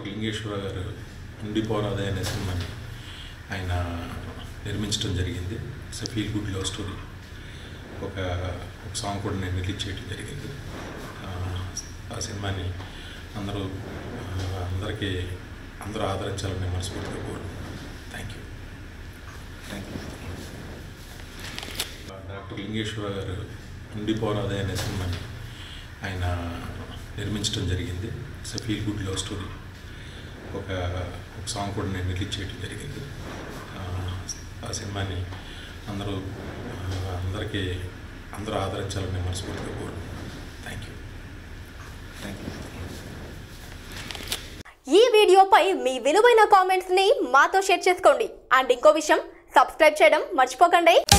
doctor Lingeshwara garu Undiporaadhey అనే సినిమాని ఆయన నిర్మించడం జరిగింది it's feel good love story ఒక ఒక సాంగ్ కూడా నేను రిలీజ్ చేయడం జరిగింది ఆ, ఆ సినిమాని అందరూ ఆ, అందరికీ అందరూ ఆదరించాలని నేను మనస్ఫూర్తిగా కోరుకుంటున్నాను thank you thank you doctor Lingeshwara garu Undiporaadhey అనే సినిమాని ఆయన నిర్మించడం జరిగింది it's feel good love story ఒక ఒక సాంగ్ కూడా నేను రిలీజ్ చేయడం జరిగింది ఆ, ఆ సినిమాని అందరూ ఆ, అందరికీ అందరూ ఆదరించాలని నేను మనస్ఫూర్తిగా కోరుకుంటున్నాను థ్యాంక్ యూ థ్యాంక్ యూ ఈ వీడియోపై మీ విలువైన కామెంట్స్ ని మాతో షేర్ చేసుకోండి అండ్ ఇంకో విషయం సబ్స్క్రైబ్ చేయడం మర్చిపోకండి